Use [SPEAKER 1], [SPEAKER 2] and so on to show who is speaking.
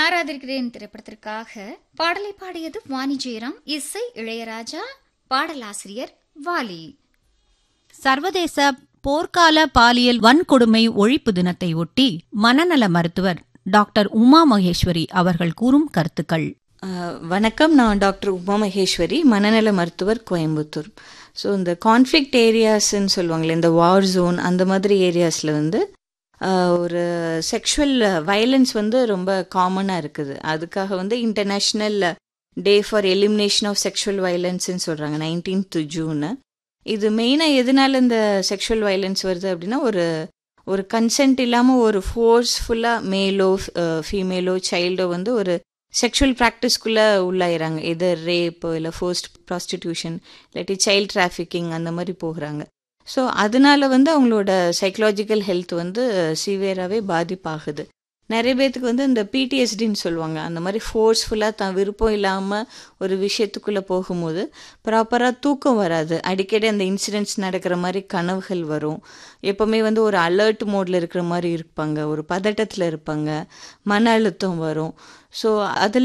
[SPEAKER 1] ஆராதிக்கிறேன் திரைப்படத்திற்காக பாடலை பாடியது வாணி ஜெயராம் இசை இளையராஜா பாடலாசிரியர் வாலி
[SPEAKER 2] சர்வதேச போர்க்கால பாலியல் வன்கொடுமை ஒழிப்பு தினத்தை ஒட்டி மனநல மருத்துவர் டாக்டர் உமா மகேஸ்வரி அவர்கள் கூறும் கருத்துக்கள்
[SPEAKER 3] அஹ், வணக்கம் நான் டாக்டர் உமா மகேஸ்வரி மனநல மருத்துவர் கோயம்புத்தூர் ஸோ இந்த கான்ஃப்ளிக்ட் ஏரியாஸ்ன்னு சொல்லுவாங்களே இந்த வார் ஜோன் அந்த மாதிரி ஏரியாஸில் வந்து அஹ், ஒரு செக்ஷுவல் வயலன்ஸ் வந்து ரொம்ப காமனாக இருக்குது அதுக்காக வந்து international day for elimination of sexual வயலன்ஸ்ன்னு சொல்கிறாங்க நைன்டீன்த் ஜூனு இது மெயினாக எதனால இந்த செக்ஷுவல் வயலன்ஸ் வருது அப்படின்னா ஒரு ஒரு கன்சென்ட் இல்லாமல் ஒரு ஃபோர்ஸ்ஃபுல்லாக மேலோ ஃபீமேலோ சைல்டோ வந்து ஒரு செக்ஷுவல் ப்ராக்டிஸ்க்குள்ளே உள்ளாயிறாங்க எதர் ரேப் இல்லை ஃபோர்ஸ்ட் ப்ராஸ்டிடியூஷன் இல்லாட்டி சைல்ட் டிராஃபிக்கிங் அந்த மாதிரி போகிறாங்க ஸோ அதனால வந்து அவங்களோட சைக்கலாஜிக்கல் ஹெல்த் வந்து சிவியராகவே பாதிப்பாகுது நிறைய பேர்த்துக்கு வந்து இந்த பிடிஎஸ்டின்னு சொல்லுவாங்க அந்த மாதிரி ஃபோர்ஸ்ஃபுல்லாக தான் விருப்பம் இல்லாமல் ஒரு விஷயத்துக்குள்ளே போகும்போது ப்ராப்பராக தூக்கம் வராது அடிக்கடி அந்த இன்சிடென்ட்ஸ் நடக்கிற மாதிரி கனவுகள் வரும் எப்போவுமே வந்து ஒரு அலர்ட் மோடில் இருக்கிற மாதிரி இருப்பாங்க ஒரு பதட்டத்தில் இருப்பாங்க மன அழுத்தம் வரும் ஸோ அதில்